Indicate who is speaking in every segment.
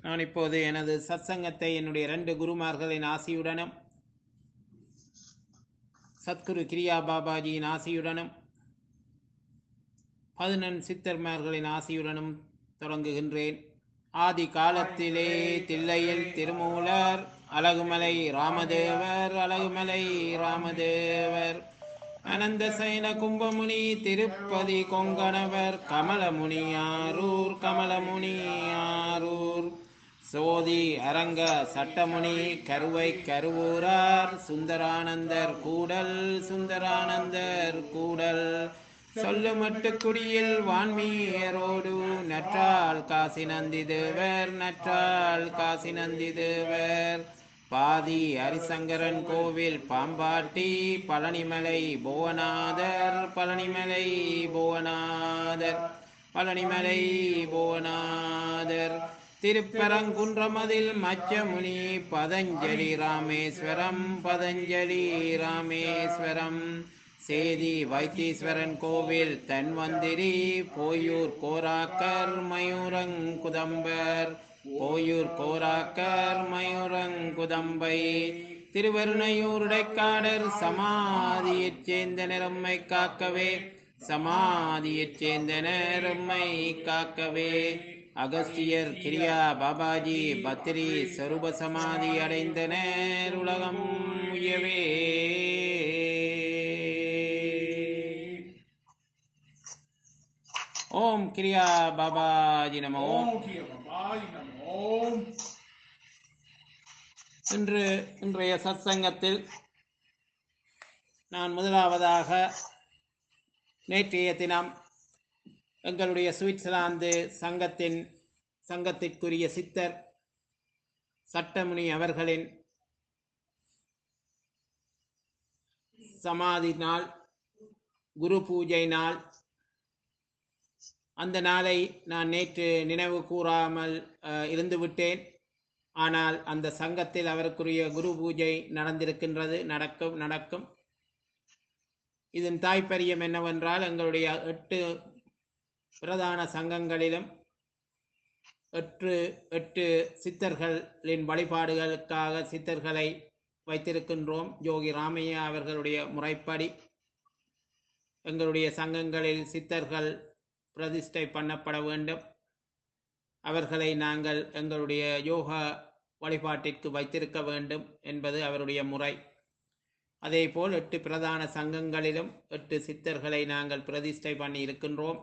Speaker 1: நான் இப்போது எனது சத்சங்கத்தை என்னுடைய இரண்டு குருமார்களின் ஆசியுடனும் சத்குரு கிரியா பாபாஜியின் ஆசியுடனும் பதினெண் சித்தர்மார்களின் ஆசியுடனும் தொடங்குகின்றேன் ஆதி காலத்திலே தில்லையில் திருமூலர் அழகுமலை ராமதேவர் அழகுமலை ராமதேவர் அனந்த சைன கும்பமுனி திருப்பதி கொங்கணவர் கமலமுனியாரூர் கமலமுனியாரூர் சோதி அரங்க சட்டமுனி கருவை கருவூரார் சுந்தரானந்தர் கூடல் சுந்தரானந்தர் கூடல் சொல்லுமட்டு குடியில் வான்மீயரோடு நற்றால் காசி நந்தி தேவர் நற்றால் காசி நந்தி தேவர் பாதி ஹரிசங்கரன் கோவில் பாம்பாட்டி பழனிமலை புவனாதர் பழனிமலை புவனாதர் பழனிமலை புவனாதர் திருப்பரங்குன்றமதில் மச்சமுனி பதஞ்சலி ராமேஸ்வரம் பதஞ்சலி ராமேஸ்வரம் சேதி வைத்தீஸ்வரன் கோவில் தன்வந்திரி போயூர் கோராக்கர் மயூரங்குதம்பர் போயூர் கோராக்கர் மயூரங்குதம்பை திருவருணையூருடைக்காடர் சமாதியைச் சேர்ந்த நிறம்மை காக்கவே சமாதியைச் சேர்ந்த நிறம்மை காக்கவே அகஸ்தியர் கிரியா பாபாஜி பத்ரி சொரூப சமாதி அடைந்தனர் உலகம் உயவே ஓம் கிரியா பாபாஜி நம ஓம்
Speaker 2: ஓம் கிய பாபாய் நமோ ஓம்
Speaker 1: இன்று இன்றைய சத்சங்கத்தில் நான் முதலாவதாக நேற்றைய தினம் எங்களுடைய சுவிட்சர்லாந்து சங்கத்தின் சங்கத்திற்குரிய சித்தர் சட்டமுனி அவர்களின் சமாதி நாள் குரு பூஜை நாள் அந்த நாளை நான் நேற்று நினைவு கூறாமல் அஹ், இருந்து விட்டேன் ஆனால் அந்த சங்கத்தில் அவருக்குரிய குரு பூஜை நடந்திருக்கின்றது நடக்கும் நடக்கும் இதன் தாய்ப்பரியம் என்னவென்றால் எங்களுடைய எட்டு பிரதான சங்கங்களிலும் எட்டு எட்டு சித்தர்களின் வழிபாடுகளுக்காக சித்தர்களை வைத்திருக்கின்றோம் யோகி ராமையா அவர்களுடைய முறைப்படி எங்களுடைய சங்கங்களில் சித்தர்கள் பிரதிஷ்டை பண்ணப்பட வேண்டும் அவர்களை நாங்கள் எங்களுடைய யோகா வழிபாட்டிற்கு வைத்திருக்க வேண்டும் என்பது அவருடைய முறை அதேபோல் எட்டு பிரதான சங்கங்களிலும் எட்டு சித்தர்களை நாங்கள் பிரதிஷ்டை பண்ணி இருக்கின்றோம்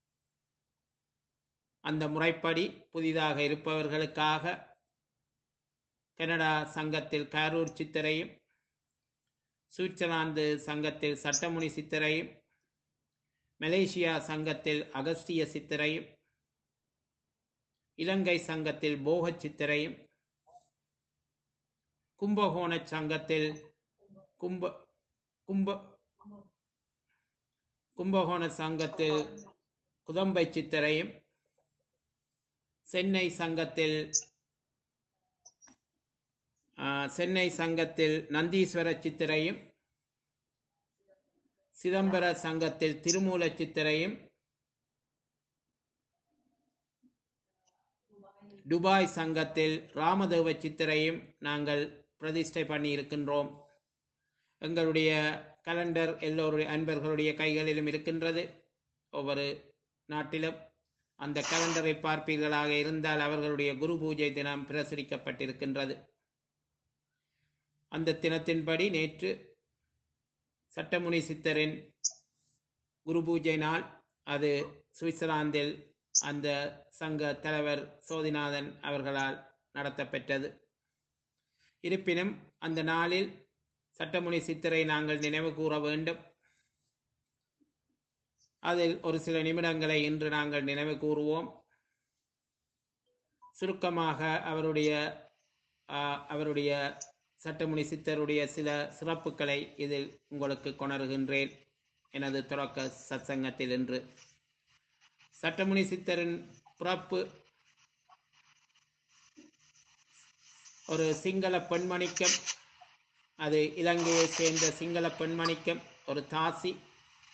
Speaker 1: அந்த முறைப்படி புதிதாக இருப்பவர்களுக்காக கனடா சங்கத்தில் காரூர் சித்தரையும் சுவிட்சர்லாந்து சங்கத்தில் சட்டமுனி சித்தரையும் மலேசியா சங்கத்தில் அகஸ்திய சித்தரையும் இலங்கை சங்கத்தில் போக சித்தரையும் கும்பகோண சங்கத்தில் கும்ப கும்ப கும்பகோண சங்கத்தில் குதம்பை சித்தரையும் சென்னை சங்கத்தில் ஆ, சென்னை சங்கத்தில் நந்தீஸ்வர சித்திரையும் சிதம்பர சங்கத்தில் திருமூல சித்திரையும் துபாய் சங்கத்தில் ராமதேவ சித்திரையும் நாங்கள் பிரதிஷ்டை பண்ணி இருக்கின்றோம் எங்களுடைய கலண்டர் எல்லோருடைய அன்பர்களுடைய கைகளிலும் இருக்கின்றது ஒவ்வொரு நாட்டிலும் அந்த கலண்டரை பார்ப்பீர்களாக இருந்தால் அவர்களுடைய குரு பூஜை தினம் பிரசுரிக்கப்பட்டிருக்கின்றது அந்த தினத்தின்படி நேற்று சட்டமுனி சித்தரின் குரு பூஜை நாள் அது சுவிட்சர்லாந்தில் அந்த சங்க தலைவர் சோதிநாதன் அவர்களால் நடத்தப்பெற்றது இருப்பினும் அந்த நாளில் சட்டமுனி சித்தரை நாங்கள் நினைவு கூற வேண்டும் அதில் ஒரு சில நிமிடங்களை இன்று நாங்கள் நினைவு கூறுவோம் சுருக்கமாக அவருடைய ஆஹ், அவருடைய சட்டமுனி சித்தருடைய சில சிறப்புகளை இதில் உங்களுக்கு கொணருகின்றேன் எனது தொடக்க சத்சங்கத்தில் இன்று சட்டமுனி சித்தரின் பிறப்பு ஒரு சிங்கள பெண்மணிக்கம் அது இலங்கையை சேர்ந்த சிங்கள பெண்மணிக்கம் ஒரு தாசி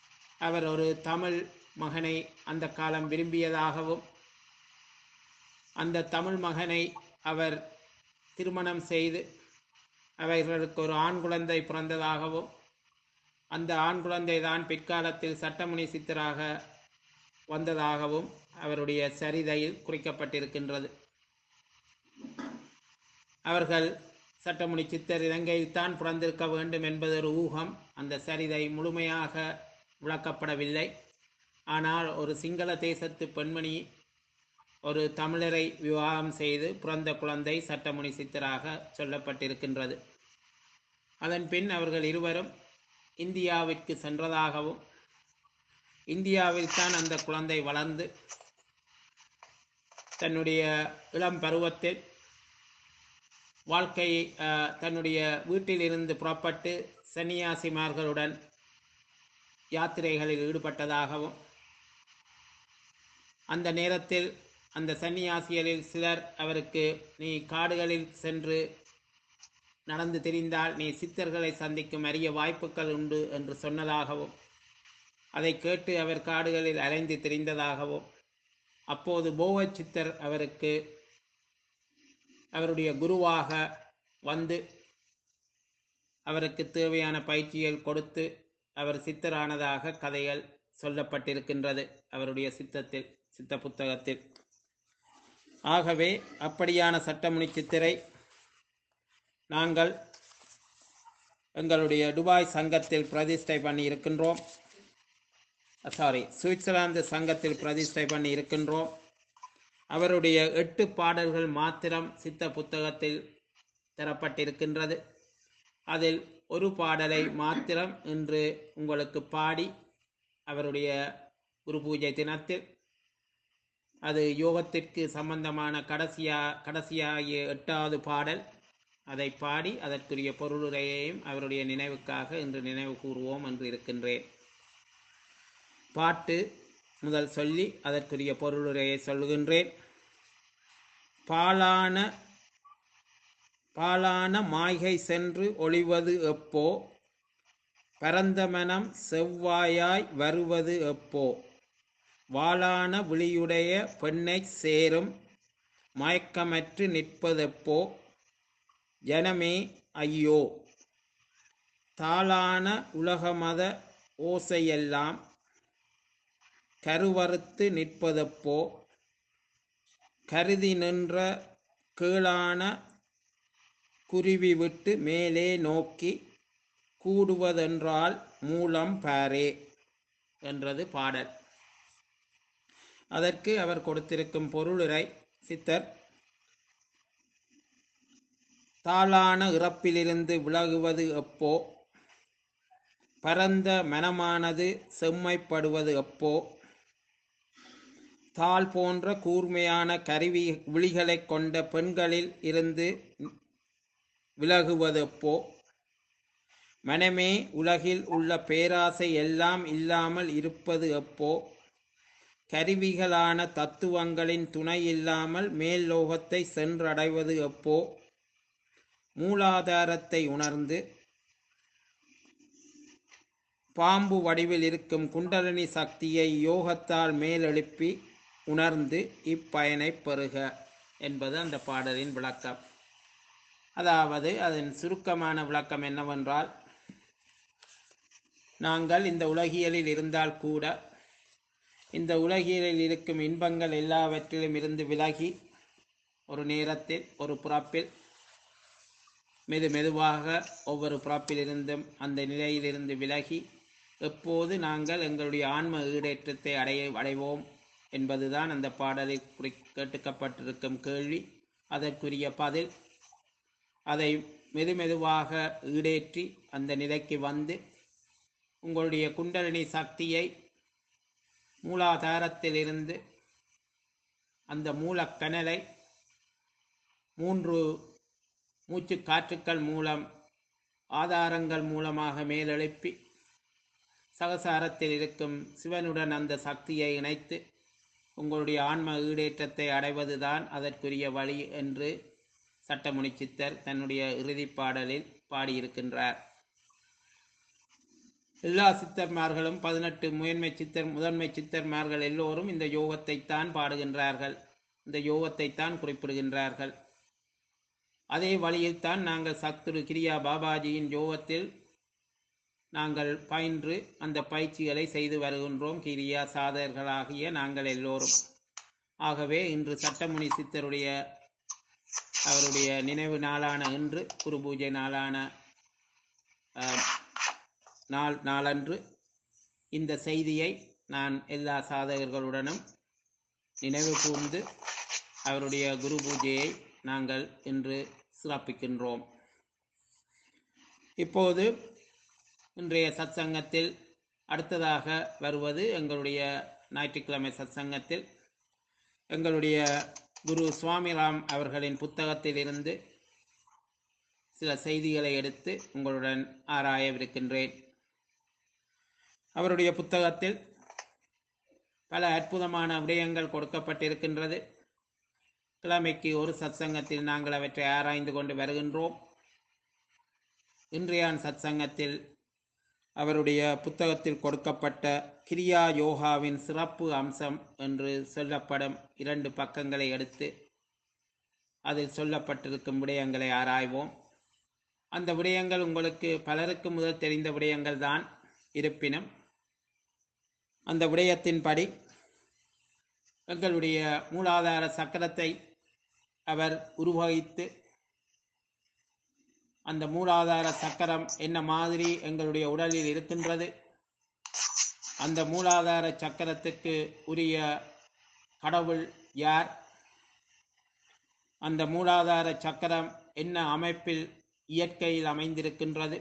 Speaker 1: அவர் ஒரு தமிழ் மகனை அந்த காலம் விரும்பியதாகவும் அந்த தமிழ் மகனை அவர் திருமணம் செய்து அவர்களுக்கு ஒரு ஆண் குழந்தை பிறந்ததாகவும் அந்த ஆண் குழந்தை தான் பிற்காலத்தில் சட்டமுனி சித்தராக வந்ததாகவும் அவருடைய சரிதையில் குறிக்கப்பட்டிருக்கின்றது அவர்கள் சட்டமுனி சித்தர் இலங்கையில் தான் பிறந்திருக்க வேண்டும் என்பது ஒரு ஊகம் அந்த சரிதை முழுமையாக விளக்கப்படவில்லை ஆனால் ஒரு சிங்கள தேசத்து பெண்மணி ஒரு தமிழரை விவாகம் செய்து பிறந்த குழந்தை சட்டமுனி சித்தராக சொல்லப்பட்டிருக்கின்றது அதன் பின் அவர்கள் இருவரும் இந்தியாவிற்கு சென்றதாகவும் இந்தியாவில் தான் அந்த குழந்தை வளர்ந்து தன்னுடைய இளம் பருவத்தில் வாழ்க்கை அஹ், தன்னுடைய வீட்டிலிருந்து புறப்பட்டு சன்னியாசிமார்களுடன் யாத்திரைகளில் ஈடுபட்டதாகவும் அந்த நேரத்தில் அந்த சன்னியாசிகளில் சிலர் அவருக்கு நீ காடுகளில் சென்று நடந்து திரிந்தால் நீ சித்தர்களை சந்திக்கும் அரிய வாய்ப்புகள் உண்டு என்று சொன்னதாகவும் அதை கேட்டு அவர் காடுகளில் அலைந்து திரிந்ததாகவும் அப்போது போவ சித்தர் அவருக்கு அவருடைய குருவாக வந்து அவருக்கு தேவையான பயிற்சிகள் கொடுத்து அவர் சித்தரானதாக கதைகள் சொல்லப்பட்டிருக்கின்றது அவருடைய சித்தத்தில் சித்த புத்தகத்தில் ஆகவே அப்படியான சட்டமுனி சித்திரை நாங்கள் எங்களுடைய துபாய் சங்கத்தில் பிரதிஷ்டை பண்ணி இருக்கின்றோம் சாரி சுவிட்சர்லாந்து சங்கத்தில் பிரதிஷ்டை பண்ணி இருக்கின்றோம் அவருடைய எட்டு பாடல்கள் மாத்திரம் சித்த புத்தகத்தில் தரப்பட்டிருக்கின்றது அதில் ஒரு பாடலை மாத்திரம் இன்று உங்களுக்கு பாடி அவருடைய குரு பூஜை தினத்தில் அது யோகத்திற்கு சம்பந்தமான கடைசியா கடைசியாகிய எட்டாவது பாடல் அதை பாடி அதற்குரிய பொருளுரையையும் அவருடைய நினைவுக்காக இன்று நினைவு கூறுவோம் என்று இருக்கின்றேன் பாட்டு முதல் சொல்லி அதற்குரிய பொருளுரையை சொல்லுகின்றேன் பாலான பாலான மாய்கை சென்று ஒளிவது எப்போ பரந்த மனம் செவ்வாயாய் வருவது எப்போ வாளான விழியுடைய பெண்ணைச் சேரும் மயக்கமற்று நிற்பதெப்போ ஜனமே ஐயோ தாளான உலகமத ஓசையெல்லாம் கருவறுத்து நிற்பதெப்போ கருதி நின்ற கீழான குருவி விட்டு மேலே நோக்கி கூடுவதென்றால் மூலம் பாரே என்றது பாடல் அதற்கு அவர் கொடுத்திருக்கும் பொருளுரை சித்தர் தாளான இறப்பிலிருந்து விலகுவது எப்போ பரந்த மனமானது செம்மைப்படுவது எப்போ தாள் போன்ற கூர்மையான கருவி விழிகளைக் கொண்ட பெண்களில் இருந்து விலகுவதெப்போ மனமே உலகில் உள்ள பேராசை எல்லாம் இல்லாமல் இருப்பது எப்போ கருவிகளான தத்துவங்களின் துணை இல்லாமல் மேல் லோகத்தை சென்றடைவது எப்போ மூலாதாரத்தை உணர்ந்து பாம்பு வடிவில் இருக்கும் குண்டலினி சக்தியை யோகத்தால் மேலெழுப்பி உணர்ந்து இப்பயனை பெறுக என்பது அந்த பாடலின் விளக்கம் அதாவது அதன் சுருக்கமான விளக்கம் என்னவென்றால் நாங்கள் இந்த உலகியலில் இருந்தால் கூட இந்த உலகியலில் இருக்கும் இன்பங்கள் எல்லாவற்றிலும் இருந்து விலகி ஒரு நேரத்தில் ஒரு பிறப்பில் மெது மெதுவாக ஒவ்வொரு பிறப்பிலிருந்தும் அந்த நிலையிலிருந்து விலகி எப்போது நாங்கள் எங்களுடைய ஆன்ம ஈடேற்றத்தை அடைய அடைவோம் என்பதுதான் அந்த பாடலில் குறி கேட்டுக்கப்பட்டிருக்கும் கேள்வி அதற்குரிய பதில் அதை மெதுமெதுவாக ஈடேற்றி அந்த நிலைக்கு வந்து உங்களுடைய குண்டலினி சக்தியை மூலாதாரத்திலிருந்து அந்த மூலக்கனலை மூன்று மூச்சு காற்றுக்கள் மூலம் ஆதாரங்கள் மூலமாக மேலெழுப்பி சகசாரத்தில் இருக்கும் சிவனுடன் அந்த சக்தியை இணைத்து உங்களுடைய ஆன்ம ஈடேற்றத்தை அடைவதுதான் அதற்குரிய வழி என்று சட்டமுனி சித்தர் தன்னுடைய இறுதிப் பாடலில் பாடியிருக்கின்றார் எல்லா சித்தர்மார்களும் பதினெட்டு முதன்மை சித்தர் முதன்மை சித்தர்மார்கள் எல்லோரும் இந்த யோகத்தைத்தான் பாடுகின்றார்கள் இந்த யோகத்தை தான் குறிப்பிடுகின்றார்கள் அதே வழியில்தான் நாங்கள் சத்குரு கிரியா பாபாஜியின் யோகத்தில் நாங்கள் பயின்று அந்த பயிற்சிகளை செய்து வருகின்றோம் கிரியா சாதகர்களாகிய நாங்கள் எல்லோரும் ஆகவே இன்று சட்டமுனி சித்தருடைய அவருடைய நினைவு நாளான இன்று குரு பூஜை நாளான அஹ், நாள் நாளன்று இந்த செய்தியை நான் எல்லா சாதகர்களுடனும் நினைவு கூர்ந்து அவருடைய குரு பூஜையை நாங்கள் இன்று சிறப்பிக்கின்றோம் இப்போது இன்றைய சத்சங்கத்தில் அடுத்ததாக வருவது எங்களுடைய ஞாயிற்றுக்கிழமை சத்சங்கத்தில் எங்களுடைய குரு சுவாமிராம் அவர்களின் புத்தகத்திலிருந்து சில செய்திகளை எடுத்து உங்களுடன் ஆராயவிருக்கின்றேன் அவருடைய புத்தகத்தில் பல அற்புதமான விடயங்கள் கொடுக்கப்பட்டிருக்கின்றது கிழமைக்கு ஒரு சத்சங்கத்தில் நாங்கள் அவற்றை ஆராய்ந்து கொண்டு வருகின்றோம் இன்றையான் சத்சங்கத்தில் அவருடைய புத்தகத்தில் கொடுக்கப்பட்ட கிரியா யோகாவின் சிறப்பு அம்சம் என்று சொல்லப்படும் இரண்டு பக்கங்களை எடுத்து அதில் சொல்லப்பட்டிருக்கும் விடயங்களை ஆராய்வோம் அந்த விடயங்கள் உங்களுக்கு பலருக்கு முதல் தெரிந்த விடயங்கள் தான் இருப்பினும் அந்த விடயத்தின்படி எங்களுடைய மூலாதார சக்கரத்தை அவர் உருவகித்து அந்த மூலாதார சக்கரம் என்ன மாதிரி எங்களுடைய உடலில் இருக்கின்றது அந்த மூலாதார சக்கரத்துக்கு உரிய கடவுள் யார் அந்த மூலாதார சக்கரம் என்ன அமைப்பில் இயற்கையில் அமைந்திருக்கின்றது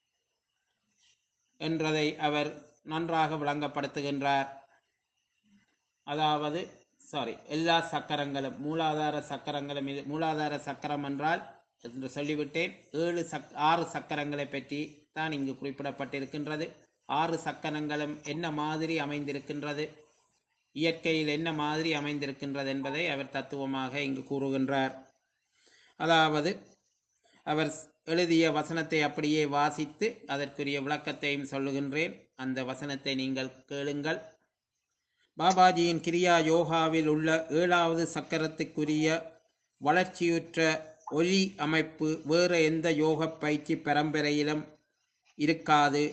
Speaker 1: என்றதை அவர் நன்றாக விளங்கப்படுத்துகின்றார் அதாவது சாரி எல்லா சக்கரங்களும் மூலாதார சக்கரங்களும் இது மூலாதார சக்கரம் என்றால் என்று சொல்லிவிட்டேன் ஏழு சக் ஆறு சக்கரங்களை பற்றி தான் இங்கு குறிப்பிடப்பட்டிருக்கின்றது ஆறு சக்கரங்களும் என்ன மாதிரி அமைந்திருக்கின்றது இயற்கையில் என்ன மாதிரி அமைந்திருக்கின்றது என்பதை அவர் தத்துவமாக இங்கு கூறுகின்றார் அதாவது அவர் எழுதிய வசனத்தை அப்படியே வாசித்து அதற்குரிய விளக்கத்தையும் சொல்லுகின்றேன் அந்த வசனத்தை நீங்கள் கேளுங்கள் பாபாஜியின் கிரியா யோகாவில் உள்ள ஏழாவது சக்கரத்துக்குரிய வளர்ச்சியுற்ற ஒலி அமைப்பு வேறு எந்த யோக பயிற்சி பரம்பரையிலும் இருக்காது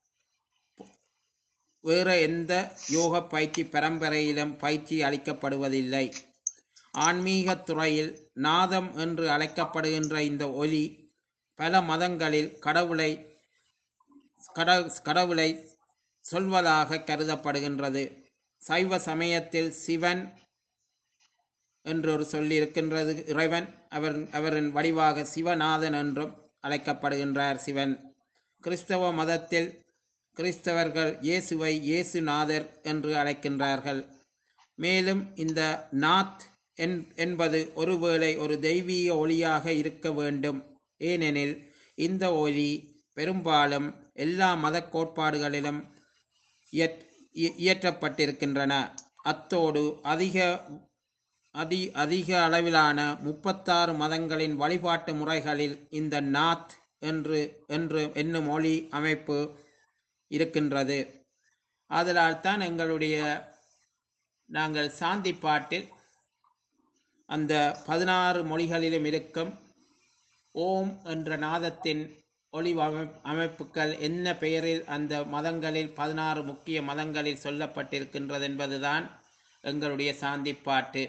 Speaker 1: வேறு எந்த யோக பயிற்சி பரம்பரையிலும் பயிற்சி அளிக்கப்படுவதில்லை ஆன்மீகத் துறையில் நாதம் என்று அழைக்கப்படுகின்ற இந்த ஒலி பல மதங்களில் கடவுளை கட கடவுளை சொல்வதாக கருதப்படுகின்றது சைவ சமயத்தில் சிவன் என்று ஒரு சொல்லி இருக்கின்றது இறைவன் அவர் அவரின் வடிவாக சிவநாதன் என்றும் அழைக்கப்படுகின்றார் சிவன் கிறிஸ்தவ மதத்தில் கிறிஸ்தவர்கள் இயேசுவை இயேசுநாதர் என்று அழைக்கின்றார்கள் மேலும் இந்த நாத் என் என்பது ஒருவேளை ஒரு தெய்வீக ஒளியாக இருக்க வேண்டும் ஏனெனில் இந்த ஒளி பெரும்பாலும் எல்லா மத கோட்பாடுகளிலும் இயற்- இய- இயற்றப்பட்டிருக்கின்றன அத்தோடு அதிக அதி அதிக அளவிலான முப்பத்தாறு மதங்களின் வழிபாட்டு முறைகளில் இந்த நாத் என்று என்று என்னும் மொழி அமைப்பு இருக்கின்றது ஆதலால் தான் எங்களுடைய நாங்கள் சாந்தி பாட்டில் அந்த பதினாறு மொழிகளிலும் இருக்கும் ஓம் என்ற நாதத்தின் ஒளி அமை- அமைப்புகள் என்ன பெயரில் அந்த மதங்களில் பதினாறு முக்கிய மதங்களில் சொல்லப்பட்டிருக்கின்றது என்பதுதான் எங்களுடைய சாந்தி பாட்டு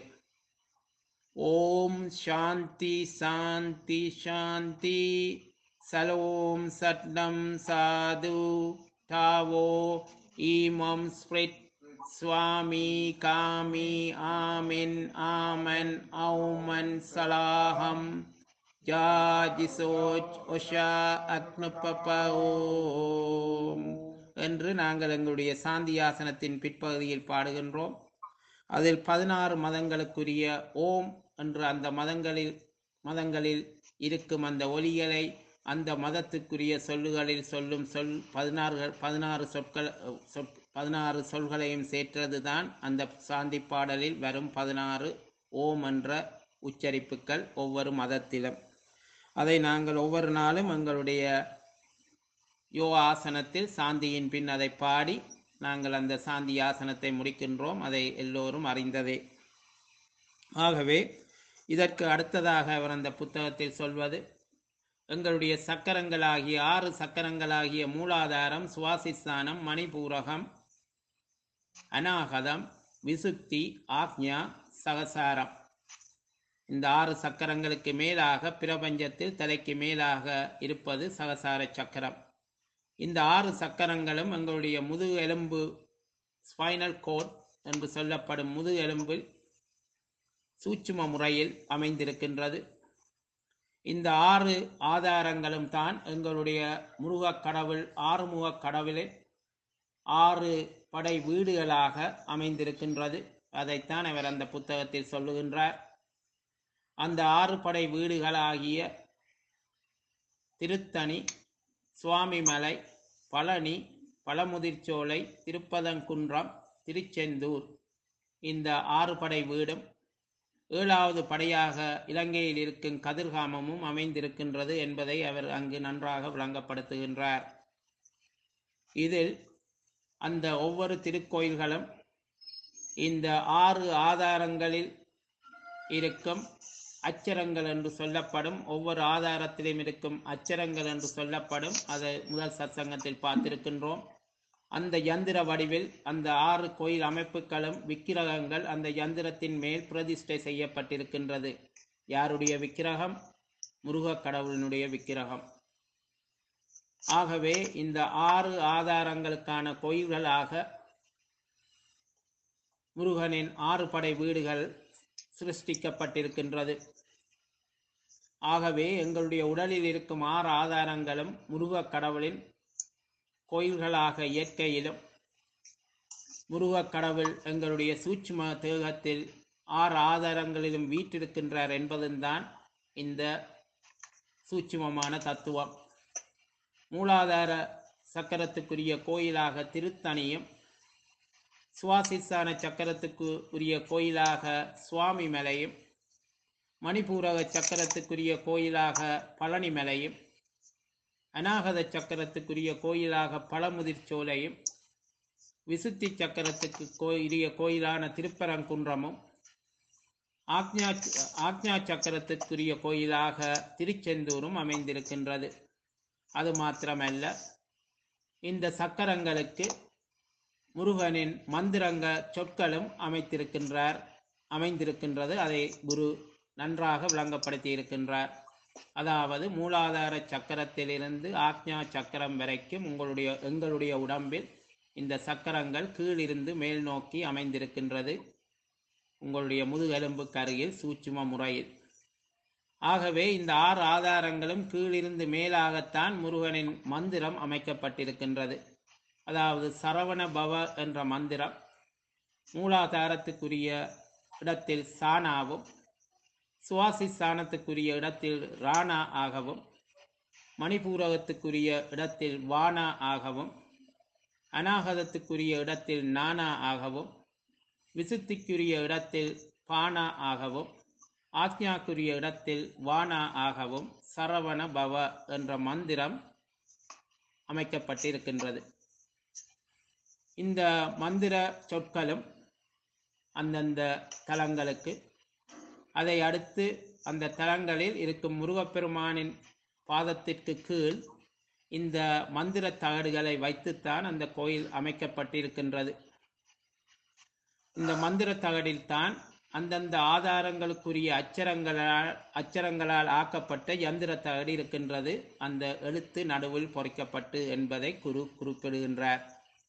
Speaker 1: ஓம் சாந்தி சாந்தி சாந்தி சலோம் சட்னம் சாது டாவோ ஈமம் ஸ்பிரிட் சுவாமி காமி ஆமின் ஆமன் ஔமன் சலாஹம் ஜாஜிசோச் ஒஷா அக்னுப்பப ஓம் என்று நாங்கள் எங்களுடைய சாந்தியாசனத்தின் பிற்பகுதியில் பாடுகின்றோம் அதில் பதினாறு மதங்களுக்குரிய ஓம் என்று அந்த மதங்களில் மதங்களில் இருக்கும் அந்த ஒலிகளை அந்த மதத்துக்குரிய சொல்லுகளில் சொல்லும் சொல் பதினாறு பதினாறு சொற்கள் சொற் பதினாறு சொல்களையும் சேர்த்தது தான் அந்த சாந்தி பாடலில் வரும் பதினாறு ஓம் என்ற உச்சரிப்புகள் ஒவ்வொரு மதத்திலும் அதை நாங்கள் ஒவ்வொரு நாளும் எங்களுடைய யோ ஆசனத்தில் சாந்தியின் பின் அதை பாடி நாங்கள் அந்த சாந்தி ஆசனத்தை முடிக்கின்றோம் அதை எல்லோரும் அறிந்ததே ஆகவே இதற்கு அடுத்ததாக அவர் அந்த புத்தகத்தில் சொல்வது எங்களுடைய சக்கரங்களாகிய ஆறு சக்கரங்களாகிய மூலாதாரம் சுவாசிஸ்தானம் மணிபூரகம் அநாகதம் விசுக்தி ஆக்ஞா சகசாரம் இந்த ஆறு சக்கரங்களுக்கு மேலாக பிரபஞ்சத்தில் தலைக்கு மேலாக இருப்பது சகசார சக்கரம் இந்த ஆறு சக்கரங்களும் எங்களுடைய முதுகு எலும்பு ஸ்பைனல் கோட் என்று சொல்லப்படும் முதுகு எலும்பில் சூட்சும முறையில் அமைந்திருக்கின்றது இந்த ஆறு ஆதாரங்களும் தான் எங்களுடைய முருகக் கடவுள் ஆறுமுகக் கடவுளில் ஆறு படை வீடுகளாக அமைந்திருக்கின்றது அதைத்தான் அவர் அந்த புத்தகத்தில் சொல்லுகின்றார் அந்த ஆறு படை வீடுகளாகிய திருத்தணி சுவாமிமலை பழனி பழமுதிர்ச்சோலை திருப்பதங்குன்றம் திருச்செந்தூர் இந்த ஆறு படை வீடும் ஏழாவது படையாக இலங்கையில் இருக்கும் கதிர்காமமும் அமைந்திருக்கின்றது என்பதை அவர் அங்கு நன்றாக விளங்கப்படுத்துகின்றார் இதில் அந்த ஒவ்வொரு திருக்கோயில்களும் இந்த ஆறு ஆதாரங்களில் இருக்கும் அச்சரங்கள் என்று சொல்லப்படும் ஒவ்வொரு ஆதாரத்திலும் இருக்கும் அச்சரங்கள் என்று சொல்லப்படும் அதை முதல் சத்சங்கத்தில் பார்த்திருக்கின்றோம் அந்த யந்திர வடிவில் அந்த ஆறு கோயில் அமைப்புகளும் விக்கிரகங்கள் அந்த யந்திரத்தின் மேல் பிரதிஷ்டை செய்யப்பட்டிருக்கின்றது யாருடைய விக்கிரகம் முருகக் கடவுளினுடைய விக்கிரகம் ஆகவே இந்த ஆறு ஆதாரங்களுக்கான கோயில்களாக முருகனின் ஆறு படை வீடுகள் சிருஷ்டிக்கப்பட்டிருக்கின்றது ஆகவே எங்களுடைய உடலில் இருக்கும் ஆறு ஆதாரங்களும் முருகக் கடவுளின் கோயில்களாக இயற்கையிலும் முருகக் கடவுள் எங்களுடைய சூட்சும தேகத்தில் ஆறு ஆதாரங்களிலும் வீற்றிருக்கின்றார் என்பதுதான் இந்த சூட்சுமமான தத்துவம் மூலாதார சக்கரத்துக்குரிய கோயிலாக திருத்தணியும் சுவாசிஸ்தான சக்கரத்துக்கு உரிய கோயிலாக சுவாமி மலையும் மணிப்பூரக சக்கரத்துக்குரிய கோயிலாக பழனி மலையும் அநாகத சக்கரத்துக்குரிய கோயிலாக பழமுதிர்ச்சோலையும் விசுத்தி சக்கரத்துக்கு கோயிலிய கோயிலான திருப்பரங்குன்றமும் ஆக்ஞா ஆக்ஞா சக்கரத்துக்குரிய கோயிலாக திருச்செந்தூரும் அமைந்திருக்கின்றது அது மாத்திரமல்ல இந்த சக்கரங்களுக்கு முருகனின் மந்திரங்க சொற்களும் அமைத்திருக்கின்றார் அமைந்திருக்கின்றது அதை குரு நன்றாக விளங்கப்படுத்தி இருக்கின்றார் அதாவது மூலாதார சக்கரத்திலிருந்து ஆக்ஞா சக்கரம் வரைக்கும் உங்களுடைய எங்களுடைய உடம்பில் இந்த சக்கரங்கள் கீழிருந்து மேல் நோக்கி அமைந்திருக்கின்றது உங்களுடைய முதுகெலும்புக்கு அருகில் சூட்சும முறையில் ஆகவே இந்த ஆறு ஆதாரங்களும் கீழிருந்து மேலாகத்தான் முருகனின் மந்திரம் அமைக்கப்பட்டிருக்கின்றது அதாவது சரவண பவ என்ற மந்திரம் மூலாதாரத்துக்குரிய இடத்தில் சானாவும் சுவாசி ஸ்தானத்துக்குரிய இடத்தில் ராணா ஆகவும் மணிபூரகத்துக்குரிய இடத்தில் வானா ஆகவும் அநாகதத்துக்குரிய இடத்தில் நானா ஆகவும் விசுத்திக்குரிய இடத்தில் பானா ஆகவும் ஆக்ஞாக்குரிய இடத்தில் வானா ஆகவும் சரவண பவ என்ற மந்திரம் அமைக்கப்பட்டிருக்கின்றது இந்த மந்திர சொற்களும் அந்தந்த தலங்களுக்கு அதை அடுத்து அந்த தலங்களில் இருக்கும் முருகப்பெருமானின் பாதத்திற்கு கீழ் இந்த மந்திர தகடுகளை வைத்துத்தான் அந்த கோயில் அமைக்கப்பட்டிருக்கின்றது இந்த மந்திர தகடில்தான் அந்தந்த ஆதாரங்களுக்குரிய அச்சரங்களால் அச்சரங்களால் ஆக்கப்பட்ட யந்திர தகடு இருக்கின்றது அந்த எழுத்து நடுவில் பொறிக்கப்பட்டு என்பதை குரு குறிப்பிடுகின்றார்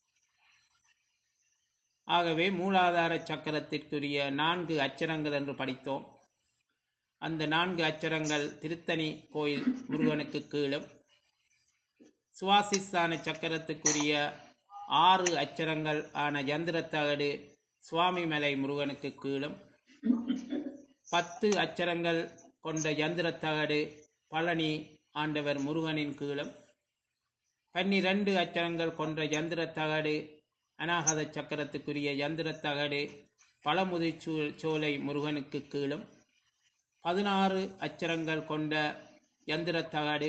Speaker 1: ஆகவே மூலாதார சக்கரத்திற்குரிய நான்கு அச்சரங்கள் என்று படித்தோம் அந்த நான்கு அச்சரங்கள் திருத்தணி கோயில் முருகனுக்கு கீழும் சுவாசிஸ்தான சக்கரத்துக்குரிய ஆறு அச்சரங்கள் ஆன யந்திரத்தகடு சுவாமிமலை முருகனுக்கு கீழும் பத்து அச்சரங்கள் கொண்ட யந்திரத்தகடு பழனி ஆண்டவர் முருகனின் கீழும் பன்னிரண்டு அச்சரங்கள் கொண்ட யந்திரத்தகடு அநாகத சக்கரத்துக்குரிய யந்திரத்தகடு பழமுதிர் சூ சோலை முருகனுக்கு கீழும் பதினாறு அச்சரங்கள் கொண்ட யந்திரத்தகடு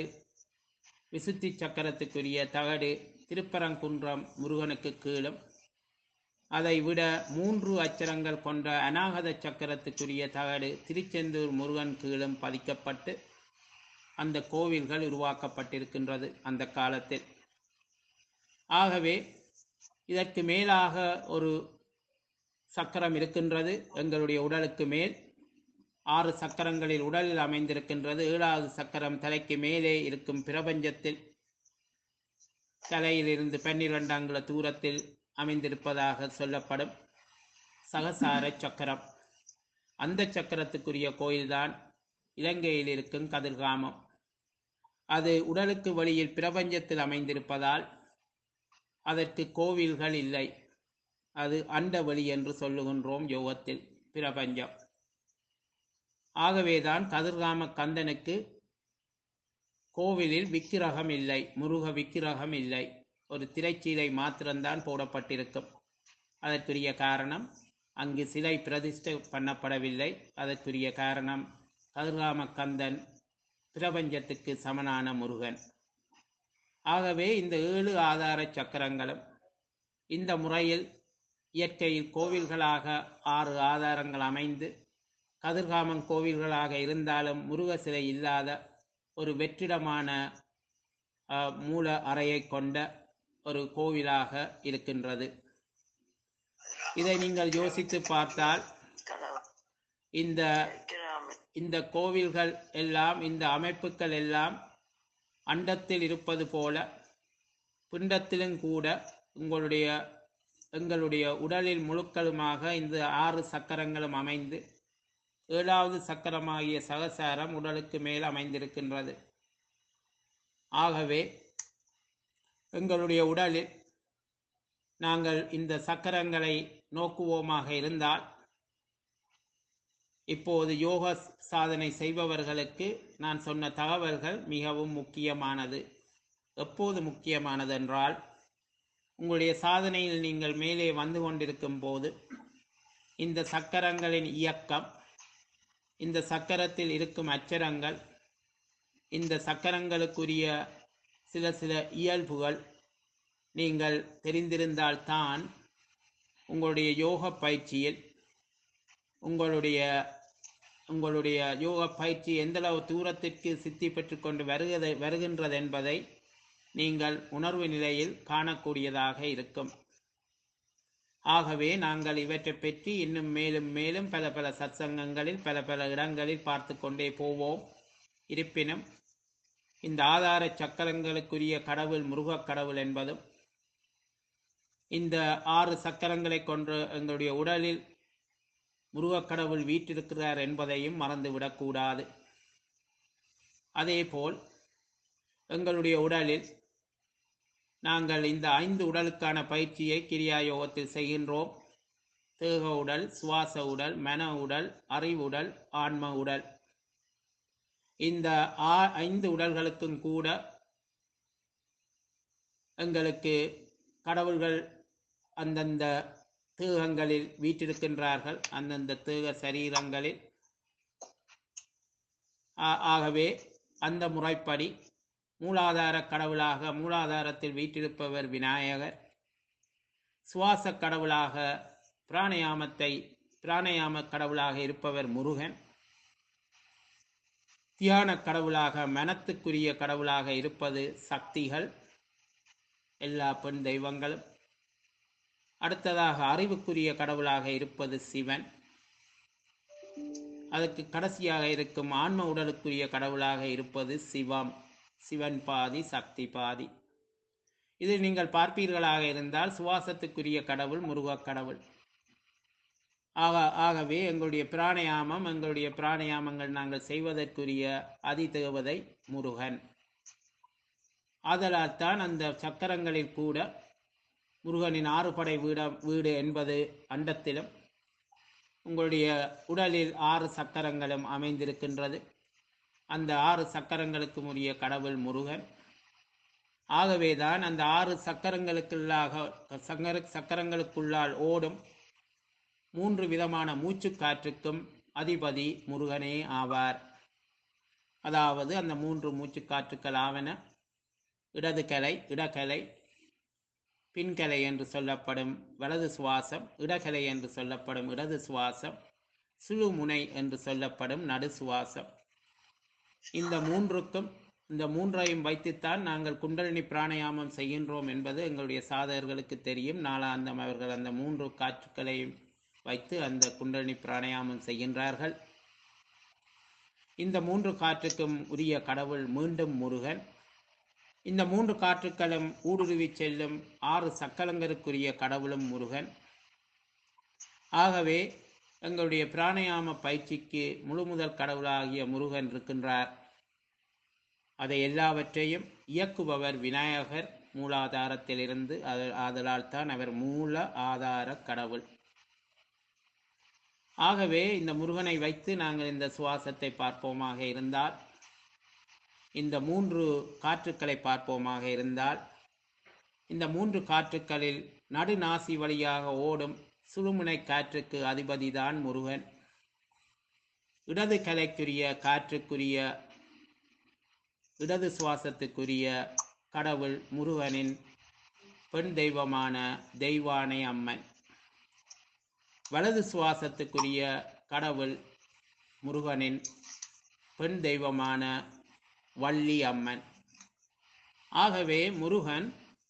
Speaker 1: விசுத்தி சக்கரத்துக்குரிய தகடு திருப்பரங்குன்றம் முருகனுக்கு கீழும் அதை விட மூன்று அச்சரங்கள் கொண்ட அநாகத சக்கரத்துக்குரிய தகடு திருச்செந்தூர் முருகன் கீழும் பதிக்கப்பட்டு அந்த கோவில்கள் உருவாக்கப்பட்டிருக்கின்றது அந்த காலத்தில் ஆகவே இதற்கு மேலாக ஒரு சக்கரம் இருக்கின்றது எங்களுடைய உடலுக்கு மேல் ஆறு சக்கரங்களில் உடலில் அமைந்திருக்கின்றது ஏழாவது சக்கரம் தலைக்கு மேலே இருக்கும் பிரபஞ்சத்தில் தலையிலிருந்து பன்னிரண்டு அங்குல தூரத்தில் அமைந்திருப்பதாக சொல்லப்படும் சகசார சக்கரம் அந்த சக்கரத்துக்குரிய கோயில்தான் இலங்கையில் இருக்கும் கதிர்காமம் அது உடலுக்கு வழியில் பிரபஞ்சத்தில் அமைந்திருப்பதால் அதற்கு கோவில்கள் இல்லை அது அண்டவெளி என்று சொல்லுகின்றோம் யோகத்தில் பிரபஞ்சம் ஆகவேதான் கதிர்காம கந்தனுக்கு கோவிலில் விக்கிரகம் இல்லை முருக விக்கிரகம் இல்லை ஒரு திரைச்சீலை மாத்திரம்தான் போடப்பட்டிருக்கும் அதற்குரிய காரணம் அங்கு சிலை பிரதிஷ்டை பண்ணப்படவில்லை அதற்குரிய காரணம் கதிர்காம கந்தன் பிரபஞ்சத்துக்கு சமனான முருகன் ஆகவே இந்த ஏழு ஆதார சக்கரங்களும் இந்த முறையில் இயற்கையில் கோவில்களாக ஆறு ஆதாரங்கள் அமைந்து கதிர்காமம் கோவில்களாக இருந்தாலும் முருக சிலை இல்லாத ஒரு வெற்றிடமான அஹ், மூல அறையை கொண்ட ஒரு கோவிலாக இருக்கின்றது இதை நீங்கள் யோசித்து பார்த்தால் இந்த இந்த கோவில்கள் எல்லாம் இந்த அமைப்புகள் எல்லாம் அண்டத்தில் இருப்பது போல பிண்டத்திலும் கூட உங்களுடைய எங்களுடைய உடலில் முழுக்களுமாக இந்த ஆறு சக்கரங்களும் அமைந்து ஏழாவது சக்கரமாகிய சகசாரம் உடலுக்கு மேல் அமைந்திருக்கின்றது ஆகவே எங்களுடைய உடலில் நாங்கள் இந்த சக்கரங்களை நோக்குவோமாக இருந்தால் இப்போது யோக சாதனை செய்பவர்களுக்கு நான் சொன்ன தகவல்கள் மிகவும் முக்கியமானது எப்போது முக்கியமானது என்றால் உங்களுடைய சாதனையில் நீங்கள் மேலே வந்து கொண்டிருக்கும் போது இந்த சக்கரங்களின் இயக்கம் இந்த சக்கரத்தில் இருக்கும் அச்சரங்கள் இந்த சக்கரங்களுக்குரிய சில சில இயல்புகள் நீங்கள் தெரிந்திருந்தால்தான் உங்களுடைய யோக பயிற்சியில் உங்களுடைய உங்களுடைய யோக பயிற்சி எந்தளவு தூரத்திற்கு சித்தி பெற்றுக்கொண்டு வருகிறது வருகின்றது என்பதை நீங்கள் உணர்வு நிலையில் காணக்கூடியதாக இருக்கும் ஆகவே நாங்கள் இவற்றை பற்றி இன்னும் மேலும் மேலும் பல பல சத்சங்கங்களில் பல பல இடங்களில் பார்த்து கொண்டே போவோம் இருப்பினும் இந்த ஆதார சக்கரங்களுக்குரிய கடவுள் முருகக் கடவுள் என்பதும் இந்த ஆறு சக்கரங்களை கொன்ற எங்களுடைய உடலில் முருகக் கடவுள் வீற்றிருக்கிறார் என்பதையும் மறந்துவிடக்கூடாது அதேபோல் எங்களுடைய உடலில் நாங்கள் இந்த ஐந்து உடலுக்கான பயிற்சியை கிரியா யோகத்தில் செய்கின்றோம் தேக உடல் சுவாச உடல் மன உடல் அறிவுடல் ஆன்ம உடல் இந்த ஆ- ஐந்து உடல்களுக்கும் கூட எங்களுக்கு கடவுள்கள் அந்தந்த தேகங்களில் வீற்றிருக்கின்றார்கள் அந்தந்த தேக சரீரங்களில் ஆ- ஆகவே அந்த முறைப்படி மூலாதார கடவுளாக மூலாதாரத்தில் வீற்றிருப்பவர் விநாயகர் சுவாச கடவுளாக பிராணயாமத்தை பிராணயாம கடவுளாக இருப்பவர் முருகன் தியான கடவுளாக மனத்துக்குரிய கடவுளாக இருப்பது சக்திகள் எல்லா பெண் தெய்வங்களும் அடுத்ததாக அறிவுக்குரிய கடவுளாக இருப்பது சிவன் அதுக்கு கடைசியாக இருக்கும் ஆன்ம உடலுக்குரிய கடவுளாக இருப்பது சிவம் சிவன் பாதி சக்தி பாதி இது நீங்கள் பார்ப்பீர்களாக இருந்தால் சுவாசத்துக்குரிய கடவுள் முருகக் கடவுள் ஆக ஆகவே எங்களுடைய பிராணயாமம் எங்களுடைய பிராணயாமங்கள் நாங்கள் செய்வதற்குரிய அதிதேவதை முருகன் ஆதலால் தான் அந்த சக்கரங்களில் கூட முருகனின் ஆறுபடை வீட வீடு என்பது அண்டத்திலும் உங்களுடைய உடலில் ஆறு சக்கரங்களும் அமைந்திருக்கின்றது அந்த ஆறு சக்கரங்களுக்கும் உரிய கடவுள் முருகன் ஆகவேதான் அந்த ஆறு சக்கரங்களுக்குள்ளாக சங்கர சக்கரங்களுக்குள்ளால் ஓடும் மூன்று விதமான மூச்சுக்காற்றுக்கும் அதிபதி முருகனே ஆவார் அதாவது அந்த மூன்று மூச்சுக்காற்றுக்கள் ஆவன இடது கலை இடக்கலை பின்கலை என்று சொல்லப்படும் வலது சுவாசம் இடகலை என்று சொல்லப்படும் இடது சுவாசம் சுழுமுனை என்று சொல்லப்படும் நடு சுவாசம் இந்த மூன்றுக்கும் இந்த மூன்றையும் வைத்துத்தான் நாங்கள் குண்டலினி பிராணயாமம் செய்கின்றோம் என்பது எங்களுடைய சாதகர்களுக்கு தெரியும் நாளாந்தம் அவர்கள் அந்த மூன்று காற்றுக்களையும் வைத்து அந்த குண்டலினி பிராணயாமம் செய்கின்றார்கள் இந்த மூன்று காற்றுக்கும் உரிய கடவுள் மீண்டும் முருகன் இந்த மூன்று காற்றுக்களும் ஊடுருவி செல்லும் ஆறு சக்கலங்களுக்குரிய கடவுளும் முருகன் ஆகவே எங்களுடைய பிராணயாம பயிற்சிக்கு முழு முதல் கடவுளாகிய முருகன் இருக்கின்றார் அதை எல்லாவற்றையும் இயக்குபவர் விநாயகர் மூலாதாரத்திலிருந்து அது- ஆதலால் தான் அவர் மூல ஆதார கடவுள் ஆகவே இந்த முருகனை வைத்து நாங்கள் இந்த சுவாசத்தை பார்ப்போமாக இருந்தால் இந்த மூன்று காற்றுக்களை பார்ப்போமாக இருந்தால் இந்த மூன்று காற்றுக்களில் நடுநாசி வழியாக ஓடும் சுழுமுனை காற்றுக்கு அதிபதிதான் முருகன் இடது கலைக்குரிய காற்றுக்குரிய இடது சுவாசத்துக்குரிய கடவுள் முருகனின் பெண் தெய்வமான தெய்வானை அம்மன் வலது சுவாசத்துக்குரிய கடவுள் முருகனின் பெண் தெய்வமான வள்ளி அம்மன் ஆகவே முருகன்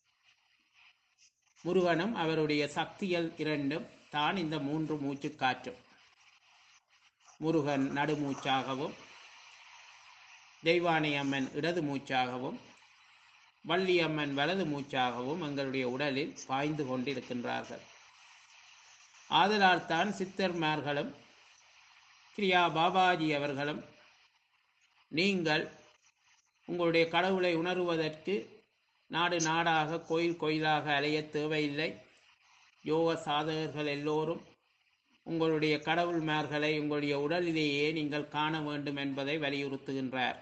Speaker 1: முருகனும் அவருடைய சக்திகள் இரண்டும் தான் இந்த மூன்று மூச்சு காற்றும் முருகன் நடுமூச்சாகவும் தெய்வானை அம்மன் இடது மூச்சாகவும் வள்ளி அம்மன் வலது மூச்சாகவும் எங்களுடைய உடலில் பாய்ந்து கொண்டிருக்கின்றார்கள் ஆதலால் தான் சித்தர்மார்களும் கிரியா பாபாஜி அவர்களும் நீங்கள் உங்களுடைய கடவுளை உணருவதற்கு நாடு நாடாக கோயில் கோயிலாக அலைய தேவையில்லை யோக சாதகர்கள் எல்லோரும் உங்களுடைய கடவுள்மார்களை உங்களுடைய உடலிலேயே நீங்கள் காண வேண்டும் என்பதை வலியுறுத்துகின்றார்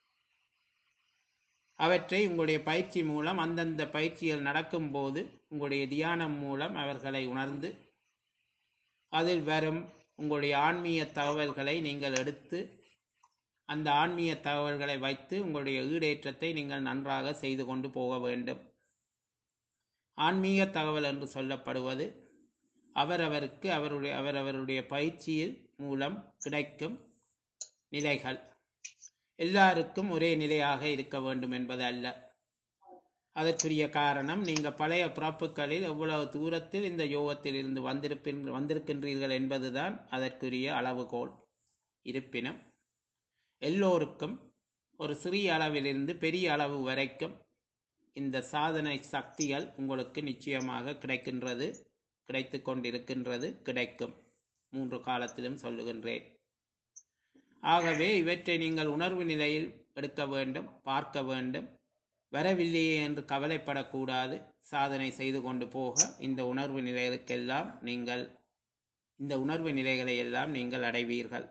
Speaker 1: அவற்றை உங்களுடைய பயிற்சி மூலம் அந்தந்த பயிற்சிகள் நடக்கும்போது உங்களுடைய தியானம் மூலம் அவர்களை உணர்ந்து அதில் வரும் உங்களுடைய ஆன்மீக தகவல்களை நீங்கள் எடுத்து அந்த ஆன்மீக தகவல்களை வைத்து உங்களுடைய ஈடேற்றத்தை நீங்கள் நன்றாக செய்து கொண்டு போக வேண்டும் ஆன்மீக தகவல் என்று சொல்லப்படுவது அவரவருக்கு அவருடைய அவரவருடைய பயிற்சியில் மூலம் கிடைக்கும் நிலைகள் எல்லாருக்கும் ஒரே நிலையாக இருக்க வேண்டும் என்பது அல்ல அதற்குரிய காரணம் நீங்க பழைய பிறப்புகளில் எவ்வளவு தூரத்தில் இந்த யோகத்தில் இருந்து வந்திருப்பின் வந்திருக்கின்றீர்கள் என்பதுதான் அதற்குரிய அளவுகோல் இருப்பினும் எல்லோருக்கும் ஒரு சிறிய அளவிலிருந்து பெரிய அளவு வரைக்கும் இந்த சாதனை சக்திகள் உங்களுக்கு நிச்சயமாக கிடைக்கின்றது கிடைத்து கொண்டிருக்கின்றது கிடைக்கும் மூன்று காலத்திலும் சொல்லுகின்றேன் ஆகவே இவற்றை நீங்கள் உணர்வு நிலையில் எடுக்க வேண்டும் பார்க்க வேண்டும் வரவில்லையே என்று கவலைப்படக்கூடாது சாதனை செய்து கொண்டு போக இந்த உணர்வு நிலைகளுக்கெல்லாம் நீங்கள் இந்த உணர்வு நிலைகளை எல்லாம் நீங்கள் அடைவீர்கள்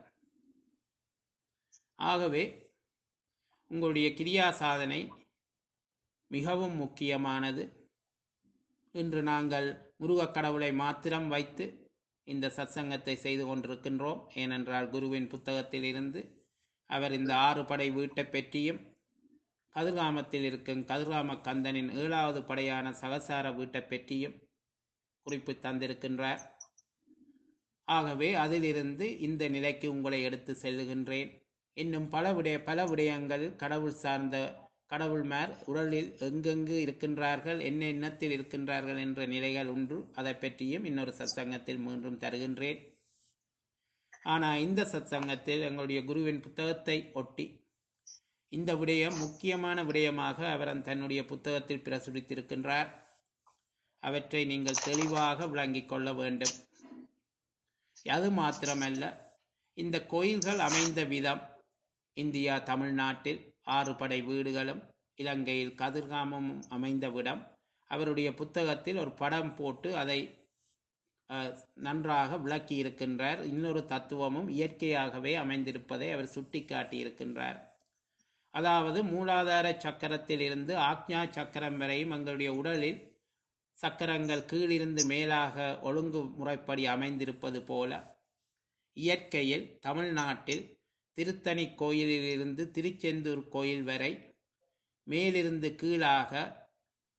Speaker 1: ஆகவே உங்களுடைய கிரியா சாதனை மிகவும் முக்கியமானது இன்று நாங்கள் முருகக் கடவுளை மாத்திரம் வைத்து இந்த சத்சங்கத்தை செய்து கொண்டிருக்கின்றோம் ஏனென்றால் குருவின் புத்தகத்தில் இருந்து அவர் இந்த ஆறு படை வீட்டை பற்றியும் கதிர்காமத்தில் இருக்கும் கதிர்காம கந்தனின் ஏழாவது படையான சகசார வீட்டை பற்றியும் குறிப்பு தந்திருக்கின்றார் ஆகவே அதிலிருந்து இந்த நிலைக்கு உங்களை எடுத்து செல்லுகின்றேன் இன்னும் பல விடய பல விடயங்கள் கடவுள் சார்ந்த கடவுள்மார் உடலில் எங்கெங்கு இருக்கின்றார்கள் என்ன எண்ணத்தில் இருக்கின்றார்கள் என்ற நிலைகள் உண்டு அதை பற்றியும் இன்னொரு சத்சங்கத்தில் மீண்டும் தருகின்றேன் ஆனால் இந்த சத்சங்கத்தில் எங்களுடைய குருவின் புத்தகத்தை ஒட்டி இந்த விடயம் முக்கியமான விடயமாக அவர் தன்னுடைய புத்தகத்தில் பிரசுரித்திருக்கின்றார் அவற்றை நீங்கள் தெளிவாக விளங்கிக் கொள்ள வேண்டும் அது மாத்திரமல்ல இந்த கோயில்கள் அமைந்த விதம் இந்தியா தமிழ்நாட்டில் ஆறு படை வீடுகளும் இலங்கையில் கதிர்காமமும் அமைந்த விடம் அவருடைய புத்தகத்தில் ஒரு படம் போட்டு அதை அஹ், நன்றாக விளக்கி இருக்கின்றார் இன்னொரு தத்துவமும் இயற்கையாகவே அமைந்திருப்பதை அவர் சுட்டிக்காட்டி இருக்கின்றார் அதாவது மூலாதார சக்கரத்தில் இருந்து ஆக்ஞா சக்கரம் வரையும் எங்களுடைய உடலில் சக்கரங்கள் கீழிருந்து மேலாக ஒழுங்கு முறைப்படி அமைந்திருப்பது போல இயற்கையில் தமிழ்நாட்டில் திருத்தணி கோயிலிலிருந்து திருச்செந்தூர் கோயில் வரை மேலிருந்து கீழாக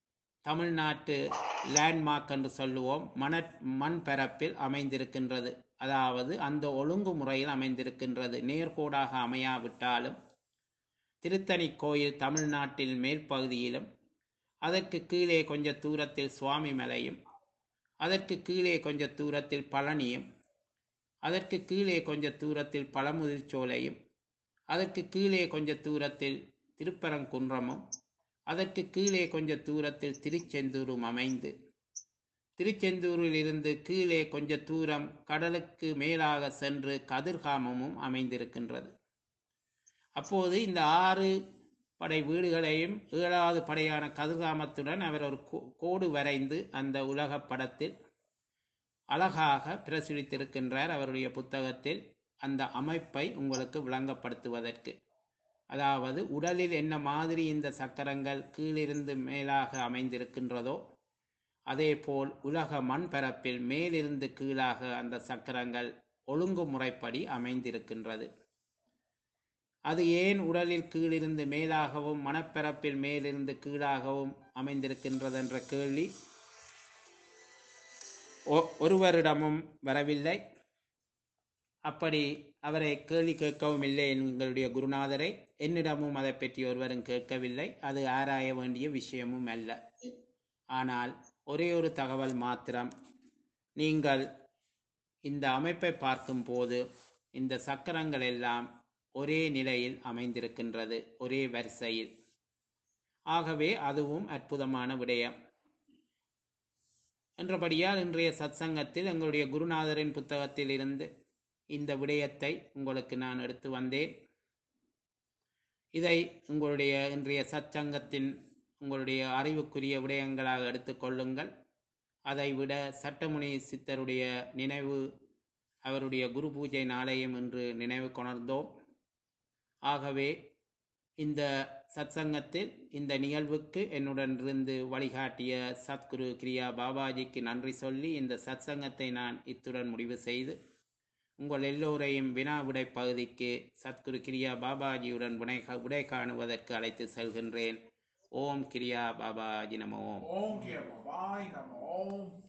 Speaker 1: தமிழ்நாட்டு லேண்ட்மார்க் என்று சொல்லுவோம் மண மண் பரப்பில் அமைந்திருக்கின்றது அதாவது அந்த ஒழுங்குமுறையில் அமைந்திருக்கின்றது நேர்கோடாக அமையாவிட்டாலும் திருத்தணி கோயில் தமிழ்நாட்டில் மேற்பகுதியிலும் அதற்கு கீழே கொஞ்ச தூரத்தில் சுவாமி மலையும் அதற்கு கீழே கொஞ்ச தூரத்தில் பழனியும் அதற்கு கீழே கொஞ்ச தூரத்தில் பழமுதிர்ச்சோலையும் அதற்கு கீழே கொஞ்ச தூரத்தில் திருப்பரங்குன்றமும் அதற்கு கீழே கொஞ்ச தூரத்தில் திருச்செந்தூரும் அமைந்து திருச்செந்தூரில் இருந்து கீழே கொஞ்ச தூரம் கடலுக்கு மேலாக சென்று கதிர்காமமும் அமைந்திருக்கின்றது அப்போது இந்த ஆறு படை வீடுகளையும் ஏழாவது படையான கதிர்காமத்துடன் அவர் ஒரு கோ- கோடு வரைந்து அந்த உலக படத்தில் அழகாக பிரசுரித்திருக்கின்றார் அவருடைய புத்தகத்தில் அந்த அமைப்பை உங்களுக்கு விளங்கப்படுத்துவதற்கு அதாவது உடலில் என்ன மாதிரி இந்த சக்கரங்கள் கீழிருந்து மேலாக அமைந்திருக்கின்றதோ அதேபோல் உலக மண் பரப்பில் மேலிருந்து கீழாக அந்த சக்கரங்கள் ஒழுங்குமுறைப்படி அமைந்திருக்கின்றது அது ஏன் உடலில் கீழிருந்து மேலாகவும் மணப்பரப்பில் மேலிருந்து கீழாகவும் அமைந்திருக்கின்றது என்ற கேள்வி ஒ- ஒருவரிடமும் வரவில்லை அப்படி அவரை கேள்வி கேட்கவும் இல்லை எங்களுடைய குருநாதரை என்னிடமும் அதை பற்றி ஒருவரும் கேட்கவில்லை அது ஆராய வேண்டிய விஷயமும் அல்ல ஆனால் ஒரே ஒரு தகவல் மாத்திரம் நீங்கள் இந்த அமைப்பை பார்க்கும்போது இந்த சக்கரங்கள் எல்லாம் ஒரே நிலையில் அமைந்திருக்கின்றது ஒரே வரிசையில் ஆகவே அதுவும் அற்புதமான விடயம் என்றபடியால் இன்றைய சத்சங்கத்தில் எங்களுடைய குருநாதரின் புத்தகத்தில் இருந்து இந்த விடயத்தை உங்களுக்கு நான் எடுத்து வந்தேன் இதை உங்களுடைய இன்றைய சத்சங்கத்தின் உங்களுடைய அறிவுக்குரிய விடயங்களாக எடுத்துக்கொள்ளுங்கள் அதை விட சட்டமுனி சித்தருடைய நினைவு அவருடைய குரு பூஜை நாளையும் இன்று நினைவு கொணர்ந்தோம் ஆகவே இந்த சத்சங்கத்தில் இந்த நிகழ்வுக்கு என்னுடன் இருந்து வழிகாட்டிய சத்குரு கிரியா பாபாஜிக்கு நன்றி சொல்லி இந்த சத்சங்கத்தை நான் இத்துடன் முடிவு செய்து உங்கள் எல்லோரையும் வினா விடை பகுதிக்கு சத்குரு கிரியா பாபாஜியுடன் வினை விடை காணுவதற்கு அழைத்து செல்கின்றேன் ஓம் கிரியா பாபாஜி நம ஓம்
Speaker 2: Om Kya Bhavai Namo Om.